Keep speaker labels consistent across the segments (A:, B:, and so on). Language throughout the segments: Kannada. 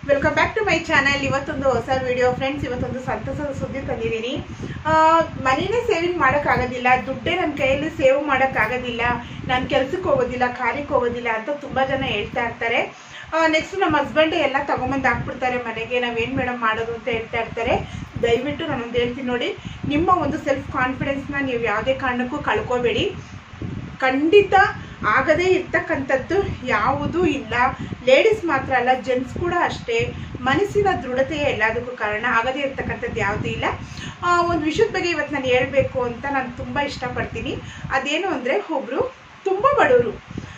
A: welcome back to my channel ಇವತ್ತೊಂದು ಹೊಸ ವಿಡಿಯೋ ಫ್ರೆಂಡ್ಸ್ ಇವತ್ತೊಂದು ಸಂತಸದ ಸುದ್ದಿ ತಂದಿದ್ದೀನಿ ಆ, ಮನೇನೆ ಸೇವಿಂಗ್ ಮಾಡೋಕ್ಕಾಗೋದಿಲ್ಲ ದುಡ್ಡೇ ನನ್ನ ಕೈಯಲ್ಲಿ ಸೇವ್ ಮಾಡೋಕ್ಕಾಗೋದಿಲ್ಲ ನಾನು ಕೆಲ್ಸಕ್ಕೆ ಹೋಗೋದಿಲ್ಲ ಕಾರ್ಯಕ್ಕೆ ಹೋಗೋದಿಲ್ಲ ಅಂತ ತುಂಬಾ ಜನ ಹೇಳ್ತಾ ಇರ್ತಾರೆ ನೆಕ್ಸ್ಟ್ ನಮ್ಮ ಹಸ್ಬೆಂಡ್ ಎಲ್ಲ ತಗೊಂಬಂದು ಹಾಕ್ಬಿಡ್ತಾರೆ ಮನೆಗೆ ನಾವೇನ್ ಮೇಡಮ್ ಮಾಡೋದು ಅಂತ ಹೇಳ್ತಾ ಇರ್ತಾರೆ ದಯವಿಟ್ಟು ನಾನೊಂದು ಹೇಳ್ತೀನಿ ನೋಡಿ ನಿಮ್ಮ ಒಂದು ಸೆಲ್ಫ್ ಕಾನ್ಫಿಡೆನ್ಸ್ನ ನೀವು ಯಾವುದೇ ಕಾರಣಕ್ಕೂ ಕಳ್ಕೋಬೇಡಿ ಖಂಡಿತ ಆಗದೇ ಇರ್ತಕ್ಕಂಥದ್ದು ಯಾವುದೂ ಇಲ್ಲ ಲೇಡೀಸ್ ಮಾತ್ರ ಅಲ್ಲ ಜೆಂಟ್ಸ್ ಕೂಡ ಅಷ್ಟೇ ಮನಸ್ಸಿನ ದೃಢತೆಯೇ ಎಲ್ಲದಕ್ಕೂ ಕಾರಣ ಆಗದೇ ಇರ್ತಕ್ಕಂಥದ್ದು ಯಾವುದೂ ಇಲ್ಲ ಆ, ಒಂದು ವಿಷಯದ ಬಗ್ಗೆ ಇವತ್ತು ನಾನು ಹೇಳಬೇಕು ಅಂತ ನಾನು ತುಂಬ ಇಷ್ಟಪಡ್ತೀನಿ ಅದೇನು ಅಂದರೆ ಒಬ್ಬರು ತುಂಬ ಬಡವರು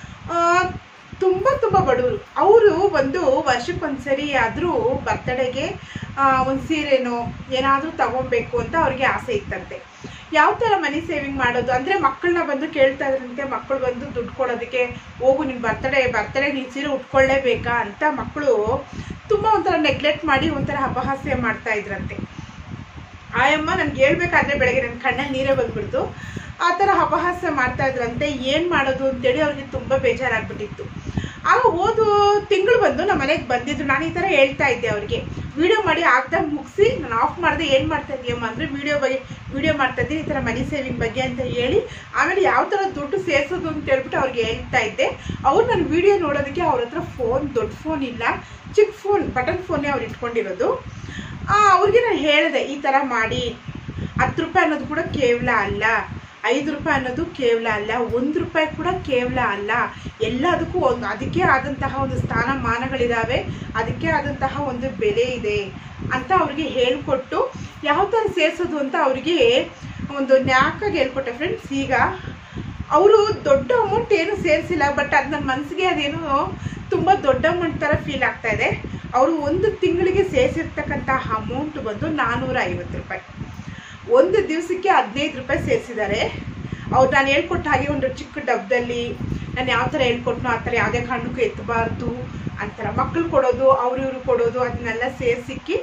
A: ತುಂಬ ತುಂಬ ಬಡವರು ಅವರು ಒಂದು ವರ್ಷಕ್ಕೊಂದ್ಸರಿ ಆದರೂ ಬರ್ತಡೆಗೆ ಒಂದು ಸೀರೆನೋ ಏನಾದರೂ ತಗೊಬೇಕು ಅಂತ ಅವ್ರಿಗೆ ಆಸೆ ಇತ್ತಂತೆ ಯಾವ ಥರ ಮನಿ ಸೇವಿಂಗ್ ಮಾಡೋದು ಅಂದರೆ ಮಕ್ಕಳನ್ನ ಬಂದು ಕೇಳ್ತಾ ಇದ್ರಂತೆ ಮಕ್ಕಳು ಬಂದು ದುಡ್ಡು ಕೊಡೋದಕ್ಕೆ ಹೋಗು ನಿನ್ನ ಬರ್ತಡೇ ಬರ್ತಡೇ ನೀನು ಸೀರೆ ಉಟ್ಕೊಳ್ಳೇಬೇಕಾ ಅಂತ ಮಕ್ಕಳು ತುಂಬ ಒಂಥರ ನೆಗ್ಲೆಕ್ಟ್ ಮಾಡಿ ಒಂಥರ ಅಪಹಾಸ್ಯ ಮಾಡ್ತಾ ಇದ್ರಂತೆ ಆಯಮ್ಮ ನನ್ಗೆ ಹೇಳ್ಬೇಕಾದ್ರೆ ಬೆಳಗ್ಗೆ ನನ್ನ ಕಣ್ಣಲ್ಲಿ ನೀರೇ ಬಂದ್ಬಿಡ್ತು ಆ ಥರ ಅಪಹಾಸ್ಯ ಮಾಡ್ತಾ ಇದ್ರಂತೆ ಏನು ಮಾಡೋದು ಅಂತೇಳಿ ಅವ್ರಿಗೆ ತುಂಬ ಬೇಜಾರಾಗ್ಬಿಟ್ಟಿತ್ತು ಆಗ ಹೋದು ತಿಂಗಳು ಬಂದು ನಮ್ಮ ಮನೆಗೆ ಬಂದಿದ್ರು ನಾನು ಈ ಥರ ಹೇಳ್ತಾ ಇದ್ದೆ ಅವ್ರಿಗೆ ವಿಡಿಯೋ ಮಾಡಿ ಆಗ್ದಾಗ ಮುಗಿಸಿ ನಾನು ಆಫ್ ಮಾಡಿದೆ ಏನು ಮಾಡ್ತಾ ಇದೀಯಮ್ಮ ಅಂದರೆ ವಿಡಿಯೋ ಬಗ್ಗೆ ವಿಡಿಯೋ ಮಾಡ್ತಾ ಇದ್ದೀನಿ ಈ ಥರ ಮನಿ ಸೇವಿಂಗ್ ಬಗ್ಗೆ ಅಂತ ಹೇಳಿ ಆಮೇಲೆ ಯಾವ ಥರ ದುಡ್ಡು ಸೇರಿಸೋದು ಅಂತ ಹೇಳ್ಬಿಟ್ಟು ಅವ್ರಿಗೆ ಹೇಳ್ತಾ ಇದ್ದೆ ಅವ್ರು ನನ್ನ ವಿಡಿಯೋ ನೋಡೋದಕ್ಕೆ ಅವ್ರ ಹತ್ರ ಫೋನ್ ದೊಡ್ಡ ಫೋನ್ ಇಲ್ಲ ಚಿಕ್ಕ ಫೋನ್ ಬಟನ್ ಫೋನೇ ಅವ್ರು ಇಟ್ಕೊಂಡಿರೋದು ಆ, ಅವ್ರಿಗೆ ನಾನು ಹೇಳಿದೆ ಈ ಥರ ಮಾಡಿ ಹತ್ತು ರೂಪಾಯಿ ಅನ್ನೋದು ಕೂಡ ಕೇವಲ ಅಲ್ಲ ಐದು ರೂಪಾಯಿ ಅನ್ನೋದು ಕೇವಲ ಅಲ್ಲ ಒಂದು ರೂಪಾಯಿ ಕೂಡ ಕೇವಲ ಅಲ್ಲ ಎಲ್ಲದಕ್ಕೂ ಒಂದು ಅದಕ್ಕೆ ಆದಂತಹ ಒಂದು ಸ್ಥಾನಮಾನಗಳಿದಾವೆ ಅದಕ್ಕೆ ಆದಂತಹ ಒಂದು ಬೆಲೆ ಇದೆ ಅಂತ ಅವ್ರಿಗೆ ಹೇಳ್ಕೊಟ್ಟು ಯಾವ ಥರ ಸೇರಿಸೋದು ಅಂತ ಅವ್ರಿಗೆ ಒಂದು ನ್ಯಾಕಾಗಿ ಹೇಳ್ಕೊಟ್ಟೆ ಫ್ರೆಂಡ್ಸ್ ಈಗ ಅವರು ದೊಡ್ಡ ಅಮೌಂಟ್ ಏನು ಸೇರಿಸಿಲ್ಲ ಬಟ್ ಅದು ನನ್ನ ಮನಸ್ಸಿಗೆ ಅದೇನೋ ತುಂಬ ದೊಡ್ಡ ಅಮೌಂಟ್ ಥರ ಫೀಲ್ ಆಗ್ತಾ ಇದೆ ಅವರು ಒಂದು ತಿಂಗಳಿಗೆ ಸೇರಿಸಿರ್ತಕ್ಕಂತಹ ಅಮೌಂಟ್ ಬಂದು ನಾನ್ನೂರ ಐವತ್ತು ರೂಪಾಯಿ ಒಂದು ದಿವಸಕ್ಕೆ ಹದಿನೈದು ರೂಪಾಯಿ ಸೇರಿಸಿದ್ದಾರೆ ಅವ್ರು ನಾನು ಹೇಳ್ಕೊಟ್ಟ ಹಾಗೆ ಒಂದು ಚಿಕ್ಕ ಡಬ್ಬದಲ್ಲಿ ನಾನು ಯಾವ ಥರ ಹೇಳ್ಕೊಟ್ನೋ ಆ ಥರ ಯಾವುದೇ ಕಾರಣಕ್ಕೂ ಎತ್ತಬಾರ್ದು ಅಂತಾರ ಮಕ್ಕಳು ಕೊಡೋದು ಅವ್ರು ಇವರು ಕೊಡೋದು ಅದನ್ನೆಲ್ಲ ಸೇರಿಸಿಕ್ಕಿ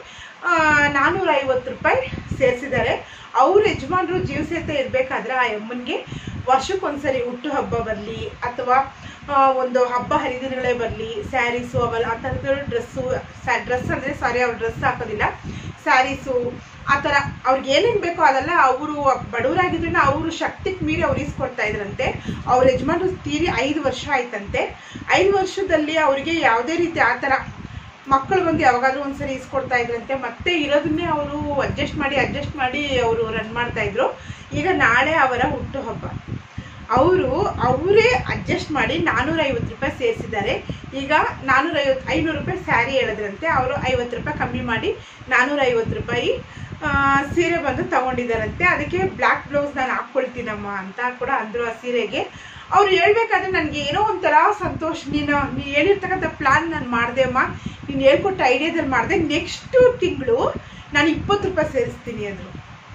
A: ನಾನ್ನೂರ ಐವತ್ತು ರೂಪಾಯಿ ಸೇರಿಸಿದ್ದಾರೆ ಅವ್ರ ಯಜಮಾನರು ಜೀವಸೇತ ಇರಬೇಕಾದ್ರೆ ಆ ಅಮ್ಮನಿಗೆ ವರ್ಷಕ್ಕೊಂದ್ಸರಿ ಹುಟ್ಟು ಹಬ್ಬ ಬರಲಿ ಅಥವಾ ಆ, ಒಂದು ಹಬ್ಬ ಹರಿದಿನಗಳೇ ಬರಲಿ ಸ್ಯಾರೀಸು ಅವೆಲ್ಲ ಆ ಥರದ್ದು ಡ್ರೆಸ್ಸು ಡ್ರೆಸ್ ಅಂದರೆ ಸಾರಿ ಅವ್ರು ಡ್ರೆಸ್ ಹಾಕೋದಿಲ್ಲ ಸ್ಯಾರೀಸು ಆ ಥರ ಅವ್ರಿಗೆ ಏನೇನು ಬೇಕೋ ಅದೆಲ್ಲ ಅವರು ಬಡವರಾಗಿದ್ರಿಂದ ಅವರು ಶಕ್ತಿಗೆ ಮೀರಿ ಅವ್ರು ಇಸ್ಕೊಡ್ತಾ ಇದ್ರಂತೆ ಅವ್ರ ಯಜಮಾನರು ತೀರಿ ಐದು ವರ್ಷ ಆಯ್ತಂತೆ ಐದು ವರ್ಷದಲ್ಲಿ ಅವರಿಗೆ ಯಾವುದೇ ರೀತಿ ಆ ಥರ ಮಕ್ಕಳು ಬಂದು ಯಾವಾಗಾದ್ರೂ ಒಂದ್ಸರಿ ಇಸ್ಕೊಡ್ತಾ ಇದ್ರಂತೆ ಮತ್ತೆ ಇರೋದನ್ನೇ ಅವರು ಅಡ್ಜಸ್ಟ್ ಮಾಡಿ ಅಡ್ಜಸ್ಟ್ ಮಾಡಿ ಅವರು ರನ್ ಮಾಡ್ತಾ ಇದ್ರು ಈಗ ನಾಳೆ ಅವರ ಹುಟ್ಟುಹಬ್ಬ ಅವರು ಅವರೇ ಅಡ್ಜಸ್ಟ್ ಮಾಡಿ ನಾನ್ನೂರ ಐವತ್ತು ರೂಪಾಯಿ ಸೇರಿಸಿದ್ದಾರೆ ಈಗ ನಾನ್ನೂರ ಐವತ್ತು ಐನೂರು ರೂಪಾಯಿ ಸ್ಯಾರಿ ಹೇಳಿದ್ರಂತೆ ಅವರು ಐವತ್ತು ರೂಪಾಯಿ ಕಮ್ಮಿ ಮಾಡಿ ನಾನ್ನೂರ ಐವತ್ತು ರೂಪಾಯಿ ಆ, ಸೀರೆ ಬಂದು ತಗೊಂಡಿದ್ದಾರಂತೆ ಅದಕ್ಕೆ ಬ್ಲ್ಯಾಕ್ ಬ್ಲೌಸ್ ನಾನು ಹಾಕ್ಕೊಳ್ತೀನಮ್ಮ ಅಂತ ಕೂಡ ಅಂದರು ಆ ಸೀರೆಗೆ ಅವ್ರು ಹೇಳ್ಬೇಕಾದ್ರೆ ನನಗೆ ಏನೋ ಒಂಥರ ಸಂತೋಷ ನೀನು ನೀ ಹೇಳಿರ್ತಕ್ಕಂಥ ಪ್ಲಾನ್ ನಾನು ಮಾಡಿದೆ ಅಮ್ಮ ನೀನು ಹೇಳ್ಕೊಟ್ಟ ಐಡಿಯಾದಲ್ಲಿ ಮಾಡಿದೆ ನೆಕ್ಸ್ಟ್ ತಿಂಗಳು ನಾನು ಇಪ್ಪತ್ತು ರೂಪಾಯಿ ಸೇರಿಸ್ತೀನಿ ಅಂದರು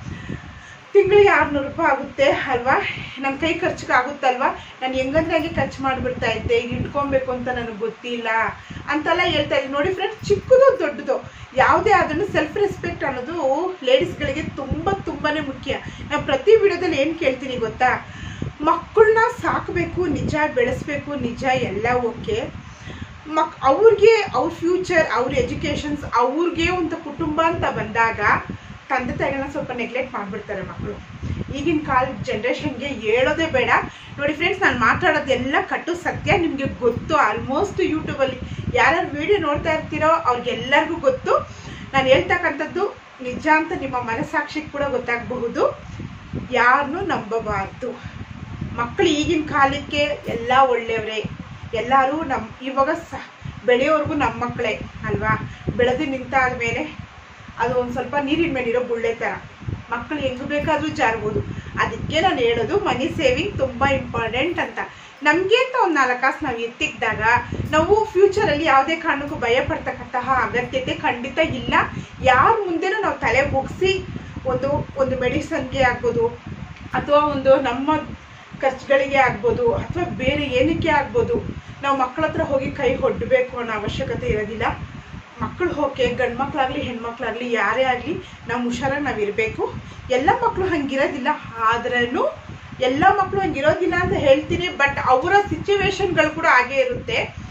A: ತಿಂಗಳಿಗೆ ಆರ್ನೂರು ರೂಪಾಯಿ ಆಗುತ್ತೆ ಅಲ್ವಾ ನನ್ನ ಕೈ ಖರ್ಚಿಗೆ ಆಗುತ್ತಲ್ವಾ ನಾನು ಹೆಂಗಂದ್ರೆ ಹಂಗೆ ಖರ್ಚು ಮಾಡಿಬಿಡ್ತಾ ಇದ್ದೆ ಈಗ ಇಟ್ಕೊಬೇಕು ಅಂತ ನನಗೆ ಗೊತ್ತಿಲ್ಲ ಅಂತೆಲ್ಲ ಹೇಳ್ತಾ ಇದ್ದೀನಿ ನೋಡಿ ಫ್ರೆಂಡ್ಸ್ ಚಿಕ್ಕದು ದೊಡ್ಡದು ಯಾವುದೇ ಆದ್ರೂ ಸೆಲ್ಫ್ ರೆಸ್ಪೆಕ್ಟ್ ಅನ್ನೋದು ಲೇಡೀಸ್ಗಳಿಗೆ ತುಂಬ ತುಂಬಾನೇ ಮುಖ್ಯ ನಾನು ಪ್ರತಿ ವಿಡಿಯೋದಲ್ಲಿ ಏನು ಕೇಳ್ತೀನಿ ಗೊತ್ತಾ ಮಕ್ಕಳನ್ನ ಸಾಕಬೇಕು ನಿಜ ಬೆಳೆಸ್ಬೇಕು ನಿಜ ಎಲ್ಲ ಓಕೆ ಮಕ್ ಅವ್ರಿಗೆ ಅವ್ರ ಫ್ಯೂಚರ್ ಅವ್ರ ಎಜುಕೇಷನ್ಸ್ ಅವ್ರಿಗೆ ಒಂದು ಕುಟುಂಬ ಅಂತ ಬಂದಾಗ ತಂದೆ ತಾಯಿಗಳನ್ನ ಸ್ವಲ್ಪ ನೆಗ್ಲೆಕ್ಟ್ ಮಾಡಿಬಿಡ್ತಾರೆ ಮಕ್ಕಳು ಈಗಿನ ಕಾಲ ಜನ್ರೇಷನ್ಗೆ ಹೇಳೋದೇ ಬೇಡ ನೋಡಿ ಫ್ರೆಂಡ್ಸ್ ನಾನು ಮಾತಾಡೋದೆಲ್ಲ ಕಟ್ಟು ಸತ್ಯ ನಿಮಗೆ ಗೊತ್ತು ಆಲ್ಮೋಸ್ಟ್ ಯೂಟ್ಯೂಬಲ್ಲಿ ಯಾರ್ಯಾರು ವಿಡಿಯೋ ನೋಡ್ತಾ ಇರ್ತೀರೋ ಅವ್ರಿಗೆಲ್ಲರಿಗೂ ಗೊತ್ತು ನಾನು ಹೇಳ್ತಕ್ಕಂಥದ್ದು ನಿಜ ಅಂತ ನಿಮ್ಮ ಮನಸ್ಸಾಕ್ಷಿಗೆ ಕೂಡ ಗೊತ್ತಾಗಬಹುದು ಯಾರನ್ನೂ ನಂಬಬಾರ್ದು ಮಕ್ಕಳು ಈಗಿನ ಕಾಲಕ್ಕೆ ಎಲ್ಲ ಒಳ್ಳೆಯವರೇ ಎಲ್ಲರೂ ನಮ್ಮ ಇವಾಗ ಸ ಬೆಳೆಯೋರ್ಗು ನಮ್ಮ ಮಕ್ಕಳೇ ಅಲ್ವಾ ಬೆಳೆದು ನಿಂತಾದ ಮೇಲೆ ಅದು ಒಂದು ಸ್ವಲ್ಪ ನೀರಿನ ಮೇಲಿರೋ ಬುಳ್ಳೆ ಥರ ಮಕ್ಕಳು ಹೆಂಗ್ ಬೇಕಾದ್ರೂ ಜಾರ್ಬೋದು ಅದಕ್ಕೆ ನಾನು ಹೇಳೋದು ಮನಿ ಸೇವಿಂಗ್ ತುಂಬ ಇಂಪಾರ್ಟೆಂಟ್ ಅಂತ ನಮಗೆ ಅಂತ ಒಂದು ನಾಲ್ಕು ಕಾಸು ನಾವು ಎತ್ತಿಕ್ಕಿದಾಗ ನಾವು ಫ್ಯೂಚರಲ್ಲಿ ಯಾವುದೇ ಕಾರಣಕ್ಕೂ ಭಯ ಪಡ್ತಕ್ಕಂತಹ ಅಗತ್ಯತೆ ಖಂಡಿತ ಇಲ್ಲ ಯಾರ ಮುಂದೆನೂ ನಾವು ತಲೆ ಬೊಗ್ಸಿ ಒಂದು ಒಂದು ಮೆಡಿಸನ್ಗೆ ಆಗ್ಬೋದು ಅಥವಾ ಒಂದು ನಮ್ಮ ಖರ್ಚುಗಳಿಗೆ ಆಗ್ಬೋದು ಅಥವಾ ಬೇರೆ ಏನಕ್ಕೆ ಆಗ್ಬೋದು ನಾವು ಮಕ್ಕಳ ಹತ್ರ ಹೋಗಿ ಕೈ ಹೊಡ್ಬೇಕು ಅನ್ನೋ ಅವಶ್ಯಕತೆ ಇರೋದಿಲ್ಲ ಮಕ್ಕಳು ಹೋಕೆ ಗಂಡು ಮಕ್ಕಳಾಗಲಿ ಹೆಣ್ಮಕ್ಳಾಗಲಿ ಯಾರೇ ಆಗಲಿ ನಮ್ಮ ಹುಷಾರಾಗಿ ನಾವು ಇರಬೇಕು ಎಲ್ಲ ಮಕ್ಕಳು ಹಂಗಿರೋದಿಲ್ಲ ಆದ್ರೂ ಎಲ್ಲ ಮಕ್ಕಳು ಹಂಗಿರೋದಿಲ್ಲ ಅಂತ ಹೇಳ್ತೀನಿ ಬಟ್ ಅವರ ಸಿಚುವೇಶನ್ಗಳು ಕೂಡ ಹಾಗೆ ಇರುತ್ತೆ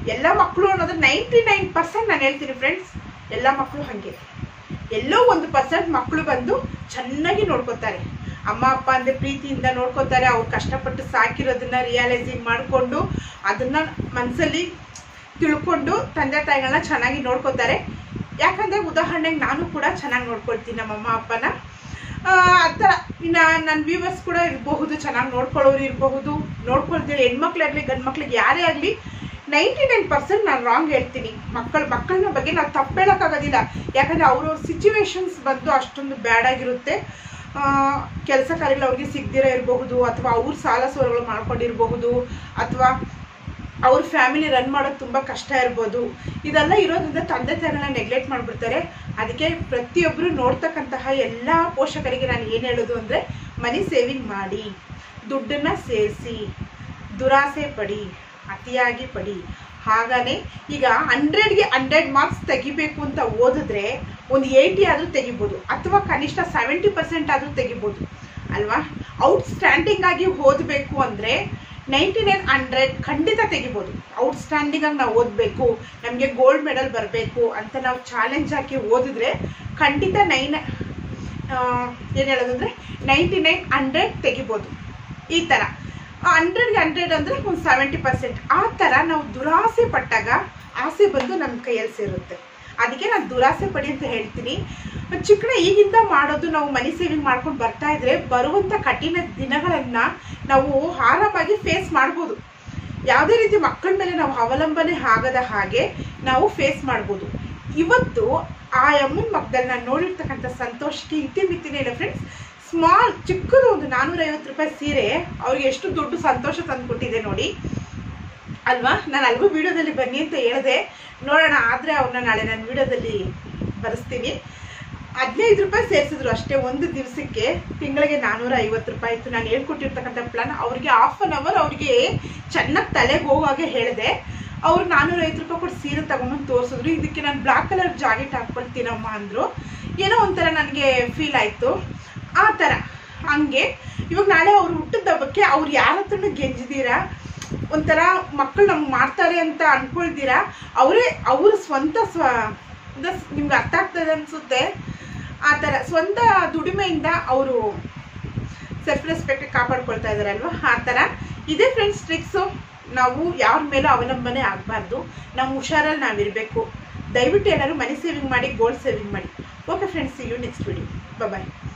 A: ಎಲ್ಲ ಮಕ್ಕಳು ಅನ್ನೋದು ನೈಂಟಿ ನೈನ್ ಪರ್ಸೆಂಟ್ ನಾನು ಹೇಳ್ತೀನಿ ಫ್ರೆಂಡ್ಸ್ ಎಲ್ಲ ಮಕ್ಕಳು ಹಾಗೆ ಎಲ್ಲೋ ಒಂದು ಪರ್ಸೆಂಟ್ ಮಕ್ಕಳು ಬಂದು ಚೆನ್ನಾಗಿ ನೋಡ್ಕೋತಾರೆ ಅಮ್ಮ ಅಪ್ಪ ಅಂದ್ರೆ ಪ್ರೀತಿಯಿಂದ ನೋಡ್ಕೋತಾರೆ ಅವ್ರು ಕಷ್ಟಪಟ್ಟು ಸಾಕಿರೋದನ್ನ ರಿಯಲೈಸಿಂಗ್ ಮಾಡಿಕೊಂಡು ಅದನ್ನ ಮನಸ್ಸಲ್ಲಿ ತಿಳ್ಕೊಂಡು ತಂದೆ ತಾಯಿಗಳನ್ನ ಚೆನ್ನಾಗಿ ನೋಡ್ಕೋತಾರೆ ಯಾಕಂದ್ರೆ ಉದಾಹರಣೆಗೆ ನಾನು ಕೂಡ ಚೆನ್ನಾಗಿ ನೋಡ್ಕೊಳ್ತೀನಿ ನಮ್ಮ ಅಮ್ಮ ಅಪ್ಪನ ಆ ಆ ಥರ ಇನ್ನು ನನ್ನ ವ್ಯೂವರ್ಸ್ ಕೂಡ ಇರಬಹುದು ಚೆನ್ನಾಗಿ ನೋಡ್ಕೊಳ್ಳೋರು ಇರಬಹುದು ನೋಡ್ಕೊಳ್ತೀರಿ ಹೆಣ್ಮಕ್ಳಾಗಲಿ ಗಂಡು ಮಕ್ಳಿಗೆ ಯಾರೇ ಆಗಲಿ ನೈಂಟಿ ನೈನ್ ಪರ್ಸೆಂಟ್ ನಾನು ರಾಂಗ್ ಹೇಳ್ತೀನಿ ಮಕ್ಕಳ ಮಕ್ಕಳನ್ನ ಬಗ್ಗೆ ನಾವು ತಪ್ಪು ಹೇಳೋಕ್ಕಾಗೋದಿಲ್ಲ ಯಾಕಂದರೆ ಅವ್ರವ್ರ ಸಿಚುವೇಶನ್ಸ್ ಬಂದು ಅಷ್ಟೊಂದು ಬ್ಯಾಡ್ ಆಗಿರುತ್ತೆ ಕೆಲಸ ಕಾರ್ಯಗಳು ಅವ್ರಿಗೆ ಸಿಗದಿರೋ ಇರಬಹುದು ಅಥವಾ ಅವ್ರ ಸಾಲ ಸೋಲಗಳು ಮಾಡ್ಕೊಂಡಿರಬಹುದು ಅಥವಾ ಅವ್ರ ಫ್ಯಾಮಿಲಿ ರನ್ ಮಾಡೋದು ತುಂಬ ಕಷ್ಟ ಇರ್ಬೋದು ಇದೆಲ್ಲ ಇರೋದ್ರಿಂದ ತಂದೆ ತಾಯಿಗಳನ್ನ ನೆಗ್ಲೆಕ್ಟ್ ಮಾಡಿಬಿಡ್ತಾರೆ ಅದಕ್ಕೆ ಪ್ರತಿಯೊಬ್ಬರು ನೋಡ್ತಕ್ಕಂತಹ ಎಲ್ಲ ಪೋಷಕರಿಗೆ ನಾನು ಏನು ಹೇಳೋದು ಅಂದರೆ ಮನಿ ಸೇವಿಂಗ್ ಮಾಡಿ ದುಡ್ಡನ್ನು ಸೇರಿಸಿ ದುರಾಸೆ ಪಡಿ ಅತಿಯಾಗಿ ಪಡಿ ಹಾಗಾನೆ ಈಗ ಹಂಡ್ರೆಡ್ಗೆ ಹಂಡ್ರೆಡ್ ಮಾರ್ಕ್ಸ್ ತೆಗಿಬೇಕು ಅಂತ ಓದಿದ್ರೆ ಒಂದು ಏಯ್ಟಿ ಆದರೂ ತೆಗಿಬೋದು ಅಥವಾ ಕನಿಷ್ಠ ಸೆವೆಂಟಿ ಪರ್ಸೆಂಟ್ ಆದರೂ ತೆಗಿಬೋದು ಅಲ್ವಾ ಔಟ್ಸ್ಟ್ಯಾಂಡಿಂಗ್ ಆಗಿ ಓದಬೇಕು ಅಂದರೆ ನೈಂಟಿ ನೈನ್ ಹಂಡ್ರೆಡ್ ಖಂಡಿತ ತೆಗಿಬೋದು ಔಟ್ಸ್ಟ್ಯಾಂಡಿಂಗ್ ಆಗಿ ನಾವು ಓದಬೇಕು ನಮಗೆ ಗೋಲ್ಡ್ ಮೆಡಲ್ ಬರಬೇಕು ಅಂತ ನಾವು ಚಾಲೆಂಜ್ ಹಾಕಿ ಓದಿದ್ರೆ ಖಂಡಿತ ನೈನ್ ಏನು ಹೇಳೋದಂದ್ರೆ ನೈಂಟಿ ನೈನ್ ಹಂಡ್ರೆಡ್ ತೆಗಿಬೋದು ಈ ಥರ ಹಂಡ್ರೆಡ್ಗೆ ಹಂಡ್ರೆಡ್ ಅಂದರೆ ಒಂದು ಸೆವೆಂಟಿ ಪರ್ಸೆಂಟ್ ಆ ಥರ ನಾವು ದುರಾಸೆ ಪಟ್ಟಾಗ ಆಸೆ ಬಂದು ನಮ್ಮ ಕೈಯಲ್ಲಿ ಸೇರುತ್ತೆ ಅದಕ್ಕೆ ನಾನು ದುರಾಸೆ ಪಡಿ ಅಂತ ಹೇಳ್ತೀನಿ ಚಿಕ್ಕಣ ಈಗಿಂದ ಮಾಡೋದು ನಾವು ಮನಿ ಸೇವಿಂಗ್ ಮಾಡ್ಕೊಂಡು ಬರ್ತಾ ಇದ್ರೆ ಬರುವಂಥ ಕಠಿಣ ದಿನಗಳನ್ನು ನಾವು ಆರಾಮಾಗಿ ಫೇಸ್ ಮಾಡ್ಬೋದು ಯಾವುದೇ ರೀತಿ ಮಕ್ಕಳ ಮೇಲೆ ನಾವು ಅವಲಂಬನೆ ಆಗದ ಹಾಗೆ ನಾವು ಫೇಸ್ ಮಾಡ್ಬೋದು ಇವತ್ತು ಆ ಅಮ್ಮನ ಮಕ್ಕಳನ್ನ ನಾನು ನೋಡಿರ್ತಕ್ಕಂಥ ಸಂತೋಷಕ್ಕೆ ಇತಿಮಿತಿನೇ ಇಲ್ಲ ಫ್ರೆಂಡ್ಸ್ ಸ್ಮಾಲ್ ಚಿಕ್ಕದು ಒಂದು ನಾನ್ನೂರೈವತ್ತು ರೂಪಾಯಿ ಸೀರೆ ಅವ್ರಿಗೆ ಎಷ್ಟು ದೊಡ್ಡ ಸಂತೋಷ ತಂದುಕೊಟ್ಟಿದೆ ನೋಡಿ ಅಲ್ವಾ ನಾನು ಅಲ್ಗೂ ವಿಡಿಯೋದಲ್ಲಿ ಬನ್ನಿ ಅಂತ ಹೇಳಿದೆ ನೋಡೋಣ ಆದರೆ ಅವ್ರನ್ನ ನಾಳೆ ನಾನು ವಿಡಿಯೋದಲ್ಲಿ ಬರೆಸ್ತೀನಿ ಹದಿನೈದು ರೂಪಾಯಿ ಸೇರಿಸಿದ್ರು ಅಷ್ಟೇ ಒಂದು ದಿವಸಕ್ಕೆ ತಿಂಗಳಿಗೆ ನಾನ್ನೂರ ಐವತ್ತು ರೂಪಾಯಿ ಇತ್ತು ನಾನು ಹೇಳ್ಕೊಟ್ಟಿರ್ತಕ್ಕಂಥ ಪ್ಲಾನ್ ಅವ್ರಿಗೆ ಹಾಫ್ ಅನ್ ಅವರ್ ಅವ್ರಿಗೆ ಚೆನ್ನಾಗಿ ತಲೆಗೆ ಹೋಗುವಾಗೆ ಹೇಳಿದೆ ಅವ್ರು ನಾನ್ನೂರ ಐವತ್ತು ರೂಪಾಯಿ ಕೊಟ್ಟು ಸೀರೆ ತಗೊಂಬಂದು ತೋರಿಸಿದ್ರು ಇದಕ್ಕೆ ನಾನು ಬ್ಲ್ಯಾಕ್ ಕಲರ್ ಜಾಕೆಟ್ ಹಾಕ್ಕೊಳ್ತೀನಮ್ಮ ಅಂದರು ಏನೋ ಒಂಥರ ನನಗೆ ಫೀಲ್ ಆಯಿತು ಆ ಥರ ಹಂಗೆ ಇವಾಗ ನಾಳೆ ಅವ್ರು ಹುಟ್ಟಿದ ಹಬ್ಬಕ್ಕೆ ಅವ್ರು ಯಾರ ಹತ್ರನೂ ಗೆಂಜಿದೀರಾ ಒಂಥರ ಮಕ್ಕಳು ನಮ್ಗೆ ಮಾಡ್ತಾರೆ ಅಂತ ಅನ್ಕೊಳ್ತೀರಾ ಅವರೇ ಅವ್ರ ಸ್ವಂತ ಸ್ವ ನಿಮ್ಗೆ ಅರ್ಥ ಆಗ್ತದೆ ಅನ್ಸುತ್ತೆ ಆ ಥರ ಸ್ವಂತ ದುಡಿಮೆಯಿಂದ ಅವರು ಸೆಲ್ಫ್ ರೆಸ್ಪೆಕ್ಟ್ ಕಾಪಾಡ್ಕೊಳ್ತಾ ಇದಾರಲ್ವಾ ಆ ಥರ ಇದೇ ಫ್ರೆಂಡ್ಸ್ ಟ್ರಿಕ್ಸು ನಾವು ಯಾರ ಮೇಲೂ ಅವಲಂಬನೆ ಆಗಬಾರ್ದು ನಮ್ಮ ಹುಷಾರಲ್ಲಿ ನಾವಿರಬೇಕು ದಯವಿಟ್ಟು ಎಲ್ಲರೂ ಮನಿ ಸೇವಿಂಗ್ ಮಾಡಿ ಗೋಲ್ಡ್ ಸೇವಿಂಗ್ ಮಾಡಿ okay friends you next video bye